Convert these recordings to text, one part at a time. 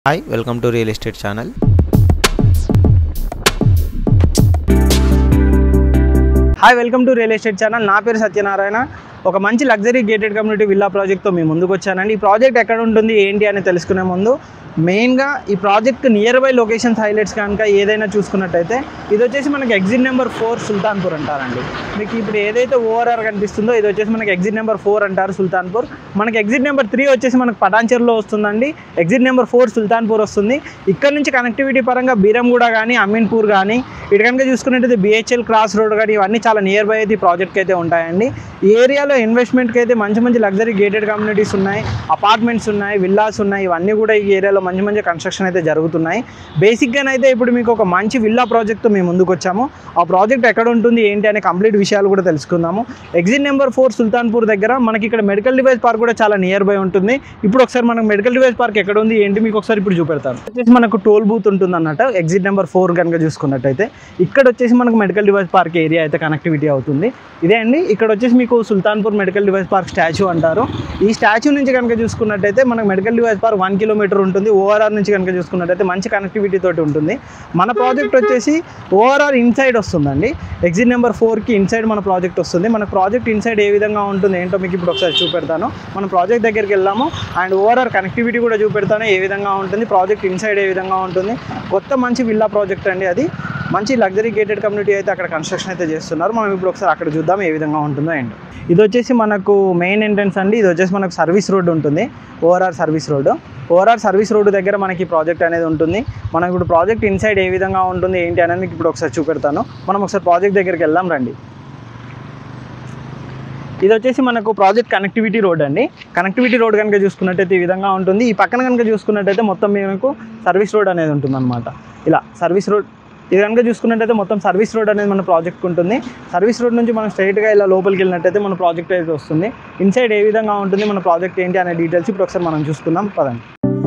hi welcome to real estate channel hi welcome to real estate channel నా పేరు సత్యనారాయణ ఒక మంచి లగ్జరీ గేటెడ్ కమ్యూనిటీ విల్లా ప్రాజెక్ట్తో మీ ముందుకు వచ్చానండి ఈ ప్రాజెక్ట్ ఎక్కడ ఉంటుంది ఏంటి అని తెలుసుకునే ముందు మెయిన్గా ఈ project nearby locations highlights కనుక ఏదైనా చూసుకున్నట్టయితే ఇది వచ్చేసి మనకి ఎగ్జిట్ నెంబర్ ఫోర్ సుల్తాన్పూర్ అంటారండి మీకు ఇప్పుడు ఏదైతే ఓఆర్ఆర్ కనిపిస్తుందో ఇది వచ్చేసి మనకి ఎగ్జిట్ నెంబర్ ఫోర్ అంటారు సుల్తాన్పూర్ మనకి ఎగ్జిట్ నెంబర్ త్రీ వచ్చేసి మనకు పటాన్చెర్లో వస్తుందండి ఎగ్జిట్ నెంబర్ ఫోర్ సుల్తాన్పూర్ వస్తుంది ఇక్కడ నుంచి కనెక్టివిటీ పరంగా బీరంగూడ కానీ అమీన్పూర్ కానీ ఇటు కనుక చూసుకున్నట్టయితే బిహెచ్ఎల్ క్రాస్ రోడ్ కానీ ఇవన్నీ చాలా నియర్ బై అయితే ఈ ప్రాజెక్ట్కి అయితే ఉంటాయండి ఈ ఏరియాలో ఇన్వెస్ట్మెంట్కి అయితే మంచి మంచి లగ్జరీ గేటెడ్ కమ్యూనిటీస్ ఉన్నాయి అపార్ట్మెంట్స్ ఉన్నాయి విల్లాస్ ఉన్నాయి ఇవన్నీ కూడా ఈ ఏరియాలో మంచి మంచి కన్స్ట్రక్షన్ అయితే జరుగుతున్నాయి బేసిక్గానైతే ఇప్పుడు మీకు ఒక మంచి విల్లా ప్రాజెక్ట్తో మేము ముందుకు వచ్చాము ఆ ప్రాజెక్ట్ ఎక్కడ ఉంటుంది ఏంటి అనే కంప్లీట్ విషయాలు కూడా తెలుసుకుందాము ఎగ్జిట్ నెంబర్ ఫోర్ సుల్తాన్పూర్ దగ్గర మనకి ఇక్కడ మెడికల్ డివైస్ పార్క్ కూడా చాలా నియర్ బై ఉంటుంది ఇప్పుడు ఒకసారి మనకు మెడికల్ డివైస్ పార్క్ ఎక్కడ ఉంది ఏంటి మీకు ఒకసారి ఇప్పుడు చూపెడతాను వచ్చేసి మనకు టోల్ బూత్ ఉంటుంది అన్నట్టు ఎగ్జిట్ నెంబర్ ఫోర్ కనుక చూసుకున్నట్టయితే ఇక్కడ వచ్చేసి మనకు మెడికల్ డివైస్ పార్క్ ఏరియా అయితే కనెక్టివిటీ అవుతుంది ఇదే అండి ఇక్కడ వచ్చేసి మీకు Sultanpur medical device park statue అంటారు ఈ స్టాచ్యూ నుంచి కనుక చూసుకున్నట్టయితే మనకు medical device park one kilometre ఉంటుంది ఓఆర్ఆర్ నుంచి కనుక చూసుకున్నట్టయితే మంచి కనెక్టివిటీ తోటి ఉంటుంది మన ప్రాజెక్ట్ వచ్చేసి ఓఆర్ఆర్ ఇన్సైడ్ వస్తుందండి ఎగ్జిట్ నెంబర్ ఫోర్కి ఇన్సైడ్ మన ప్రాజెక్ట్ వస్తుంది మన ప్రాజెక్ట్ ఇన్సైడ్ ఏ విధంగా ఉంటుంది ఏంటో మీకు ఇప్పుడు ఒకసారి చూపెడతాను మన ప్రాజెక్ట్ దగ్గరికి వెళ్దాము అండ్ ఓఆర్ఆర్ కనెక్టివిటీ కూడా చూపెడతాను ఏ విధంగా ఉంటుంది ప్రాజెక్ట్ ఇన్సైడ్ ఏ విధంగా ఉంటుంది కొత్త మంచి విల్లా ప్రాజెక్ట్ అండి అది మంచి లగ్జరీ గేటెడ్ కమ్యూనిటీ అయితే అక్కడ కన్స్ట్రక్షన్ అయితే చేస్తున్నారు మనం ఇప్పుడు ఒకసారి అక్కడ చూద్దాం ఏ విధంగా ఉంటుందో ఏంటో ఇది వచ్చేసి మనకు మెయిన్ ఎంట్రన్స్ అండి ఇది వచ్చేసి మనకు సర్వీస్ రోడ్ ఉంటుంది ORR service road ORR service road దగ్గర మనకి ప్రాజెక్ట్ అనేది ఉంటుంది మనం ఇప్పుడు ప్రాజెక్ట్ ఇన్సైడ్ ఏ విధంగా ఉంటుంది ఏంటి అనేది మీకు ఇప్పుడు ఒకసారి చూపెడతాను మనం ఒకసారి ప్రాజెక్ట్ దగ్గరికి వెళ్దాం రండి ఇది వచ్చేసి మనకు ప్రాజెక్ట్ కనెక్టివిటీ రోడ్ అండి కనెక్టివిటీ రోడ్ కనుక చూసుకున్నట్టయితే ఈ విధంగా ఉంటుంది ఈ పక్కన కనుక చూసుకున్నట్టయితే మొత్తం మనకు సర్వీస్ రోడ్ అనేది ఉంటుంది అనమాట ఇలా సర్వీస్ రోడ్ ఇది కనుక చూసుకున్నట్టయితే మొత్తం సర్వీస్ రోడ్ అనేది మన ప్రాజెక్ట్ ఉంటుంది సర్వీస్ రోడ్ నుంచి మనం స్ట్రైట్గా ఇలా లోపలికి వెళ్ళినట్టయితే మన ప్రాజెక్ట్ అయితే వస్తుంది ఇన్సైడ్ ఏ విధంగా ఉంటుంది మన ప్రాజెక్ట్ ఏంటి అనే డీటెయిల్స్ ఇప్పుడు ఒకసారి మనం చూసుకుందాం పదండి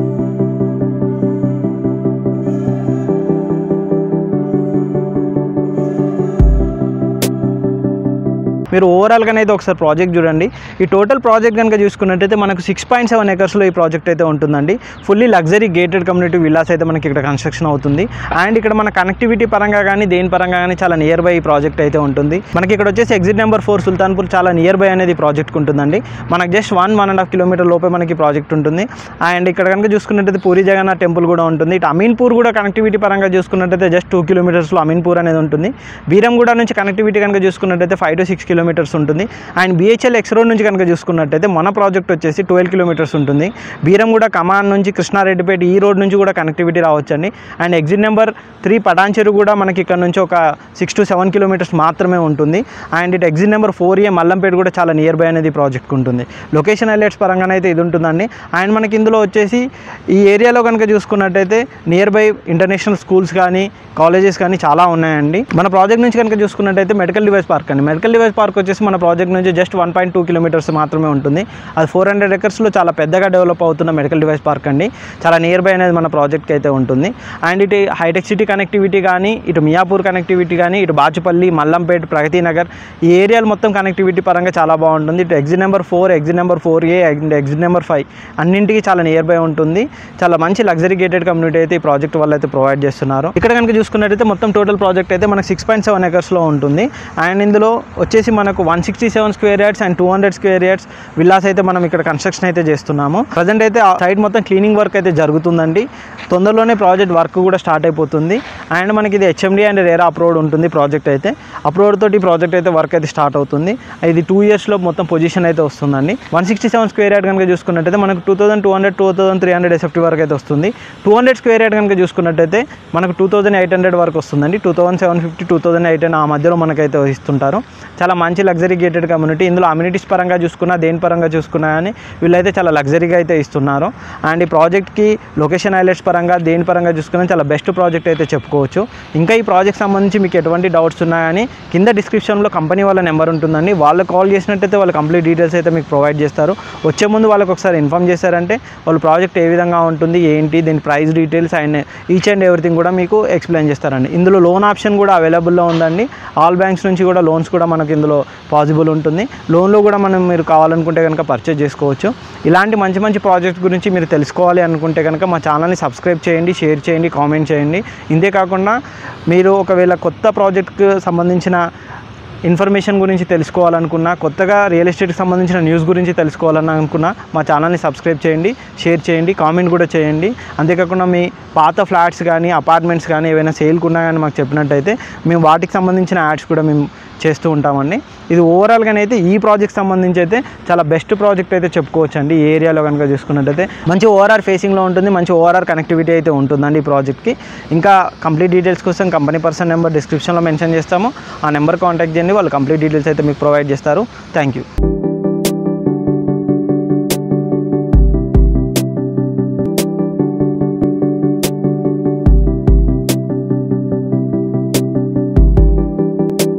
మీరు ఓవరాల్గా అయితే ఒకసారి ప్రాజెక్ట్ చూడండి ఈ టోటల్ ప్రాజెక్ట్ కనుక చూసుకున్నట్టయితే మనకు సిక్స్ పాయింట్ సెవెన్ ఎకర్స్లో ఈ ప్రాజెక్ట్ అయితే ఉంటుందండి fully luxury gated community villas అయితే మనకి ఇక్కడ కన్స్ట్రక్షన్ అవుతుంది అండ్ ఇక్కడ మన కనెక్టివిటీ పరంగా కానీ దేని పరంగా కానీ చాలా నియర్ బై ఈ ప్రాజెక్ట్ అయితే ఉంటుంది మనకి ఇక్కడ వచ్చేసి ఎగ్జిట్ నెంబర్ ఫోర్ సుల్తాన్పూర్ చాలా నియర్ బై అనేది ప్రాజెక్ట్ ఉంటుందండి మనకు just one one and half kilometre లోపే మనకి ప్రాజెక్ట్ ఉంటుంది అండ్ ఇక్కడ కనుక చూసుకున్నట్టయితే పూరి జగన్నాథ్ టెంపుల్ కూడా ఉంటుంది ఇటు అమీన్పూర్ కూడా కనెక్టివిటీ పరంగా చూసుకున్నట్టయితే జస్ట్ టూ కిలోమీటర్స్లో అమీన్పూర్ అనేది ఉంటుంది బీరంగూడ నుంచి కనెక్టివిటీ కనుక చూసుకున్నట్టయితే ఫైవ్ టు సిక్స్ కిలోమీటర్స్ ఉంటుంది అండ్ బిహెచ్ఎల్ ఎక్స్ రోడ్ నుంచి కనుక చూసుకున్నట్టయితే మన ప్రాజెక్ట్ వచ్చేసి ట్వెల్వ్ కిలోమీటర్స్ ఉంటుంది బీరంగూడ కమాన్ నుంచి కృష్ణారెడ్డిపేట ఈ రోడ్ నుంచి కూడా కనెక్టివిటీ రావచ్చండి and exit number three Patancheru కూడా మనకి ఇక్కడ నుంచి ఒక సిక్స్ టు సెవెన్ కిలోమీటర్స్ మాత్రమే ఉంటుంది అండ్ ఇటు exit number four A Mallampet కూడా చాలా నియర్ బై అనేది ప్రాజెక్ట్ ఉంటుంది లొకేషన్ హైలైట్స్ పరంగానైతే ఇది ఉంటుందండి అండ్ మనకి ఇందులో వచ్చేసి ఈ ఏరియాలో కనుక చూసుకున్నట్టయితే నియర్ బై ఇంటర్నేషనల్ స్కూల్స్ కానీ కాలేజెస్ కానీ చాలా ఉన్నాయండి మన ప్రాజెక్ట్ నుంచి కనుక చూసుకున్నట్టయితే మెడికల్ డివైస్ పార్క్ అండి మెడికల్ డివైస్ పార్క్ వచ్చేసి మన ప్రాజెక్ట్ నుంచి just one point two kilometres మాత్రమే ఉంటుంది అది ఫోర్ హండ్రెడ్ ఎకర్స్లో చాలా పెద్దగా డెవలప్ అవుతున్న మెడికల్ డివైస్ పార్క్ అండి చాలా నియర్ బై అనేది మన ప్రాజెక్ట్కి అయితే ఉంటుంది అండ్ ఇటు హైటెక్ సిటీ కనెక్టివిటీ కానీ ఇటు మియాపూర్ కనెక్టివిటీ కానీ ఇటు బాచుపల్లి మల్లంపేట ప్రగతి నగర్ ఈ ఏరియాలు మొత్తం కనెక్టివిటీ పరంగా చాలా బాగుంటుంది ఇటు exit number four exit number four A and exit number five అన్నింటికి చాలా నియర్ బై ఉంటుంది చాలా మంచి లగ్జరీ గేటెడ్ కమ్యూనిటీ అయితే ఈ ప్రాజెక్ట్ వల్ల అయితే ప్రొవైడ్ చేస్తున్నారు ఇక్కడ కనుక చూసుకున్నట్టయితే మొత్తం టోటల్ ప్రాజెక్ట్ అయితే మనకు సిక్స్ పాయింట్ సెవెన్ ఎకర్స్లో ఉంటుంది అండ్ ఇందులో వచ్చేసి మనకు one sixty seven square yards and two hundred square yards villas అయితే మనం ఇక్కడ కన్స్ట్రక్షన్ అయితే చేస్తున్నాము ప్రజెంట్ అయితే ఆ సైడ్ మొత్తం క్లీనింగ్ వర్క్ అయితే జరుగుతుందండి తొందరలోనే ప్రాజెక్ట్ వర్క్ కూడా స్టార్ట్ అయిపోతుంది అండ్ మనకి ఇది హెచ్ఎండి అండ్ రేరా అప్రోడ్ ఉంటుంది ప్రాజెక్ట్ అయితే అప్రోడ్ తోటి ప్రాజెక్ట్ అయితే వర్క్ అయితే స్టార్ట్ అవుతుంది ఇది టూ ఇయర్స్లో మొత్తం పొజిషన్ అయితే వస్తుందండి one sixty seven square yard కనుక చూసుకున్నట్టయితే మనకు two thousand two hundred two thousand three hundred SFT వరకు అయితే వస్తుంది టూ హండ్రెడ్ స్క్వేర్ యార్డ్ కనుక చూసుకున్నట్టయితే మనకు టూ థౌసండ్ ఎయిట్ హండ్రెడ్ వరకు వస్తుందండి two thousand seven fifty two thousand eight ఆ మధ్యలో మనకైతే ఇస్తుంటారు చాలా మంచి లగ్జరీ గేటెడ్ కమ్యూనిటీ ఇందులో అమ్యూనిటీస్ పరంగా చూసుకున్నా దేని పరంగా చూసుకున్నా కానీ వీళ్ళైతే చాలా లగ్జరీగా అయితే ఇస్తున్నారు అండ్ ఈ ప్రాజెక్ట్కి లొకేషన్ హైలైట్స్ పరంగా దేని పరంగా చూసుకున్నా చాలా బెస్ట్ ప్రాజెక్ట్ అయితే చెప్పుకోవచ్చు ఇంకా ఈ ప్రాజెక్ట్ సంబంధించి మీకు ఎటువంటి డౌట్స్ ఉన్నా కానీ కింద డిస్క్రిప్షన్లో కంపెనీ వాళ్ళ నెంబర్ ఉంటుందండి వాళ్ళు కాల్ చేసినట్టయితే వాళ్ళు కంప్లీట్ డీటెయిల్స్ అయితే మీకు ప్రొవైడ్ చేస్తారు వచ్చే ముందు వాళ్ళకి ఒకసారి ఇన్ఫామ్ చేశారంటే వాళ్ళు ప్రాజెక్ట్ ఏ విధంగా ఉంటుంది ఏంటి దీని price details and each and everything కూడా మీకు ఎక్స్ప్లెయిన్ చేస్తారండి ఇందులో లోన్ ఆప్షన్ కూడా అవైలబుల్లో ఉందండి ఆల్ బ్యాంక్స్ నుంచి కూడా లోన్స్ కూడా మనకి ఇందులో దాంట్లో పాసిబుల్ ఉంటుంది లోన్లో కూడా మనం మీరు కావాలనుకుంటే కనుక పర్చేజ్ చేసుకోవచ్చు ఇలాంటి మంచి మంచి ప్రాజెక్ట్ గురించి మీరు తెలుసుకోవాలి అనుకుంటే కనుక మా ఛానల్ని సబ్స్క్రైబ్ చేయండి షేర్ చేయండి కామెంట్ చేయండి ఇంతే కాకుండా మీరు ఒకవేళ కొత్త ప్రాజెక్ట్కి సంబంధించిన ఇన్ఫర్మేషన్ గురించి తెలుసుకోవాలనుకున్నా కొత్తగా రియల్ ఎస్టేట్కి సంబంధించిన న్యూస్ గురించి తెలుసుకోవాలని అనుకున్నా మా ఛానల్ని సబ్స్క్రైబ్ చేయండి షేర్ చేయండి కామెంట్ కూడా చేయండి అంతేకాకుండా మీ పాత ఫ్లాట్స్ కానీ అపార్ట్మెంట్స్ కానీ ఏవైనా సేల్కి ఉన్నా కానీ మాకు చెప్పినట్టయితే మేము వాటికి సంబంధించిన యాడ్స్ కూడా మేము చేస్తూ ఉంటామండి ఇది ఓవరాల్గా అయితే ఈ ప్రాజెక్ట్ సంబంధించి అయితే చాలా బెస్ట్ ప్రాజెక్ట్ అయితే చెప్పుకోవచ్చు అండి ఈ ఏరియాలో కనుక చూసుకున్నట్టయితే మంచి ఓఆర్ఆర్ ఫేసింగ్లో ఉంటుంది మంచి ఓఆర్ఆర్ కనెక్టివిటీ అయితే ఉంటుందండి ఈ ప్రాజెక్ట్కి ఇంకా కంప్లీట్ డీటెయిల్స్ కోసం కంపెనీ పర్సన్ నెంబర్ డిస్క్రిప్షన్లో మెన్షన్ చేస్తాము ఆ నెంబర్ కాంటాక్ట్ చేయండి వాళ్ళు కంప్లీట్ డీటెయిల్స్ అయితే మీకు ప్రొవైడ్ చేస్తారు థ్యాంక్ యూ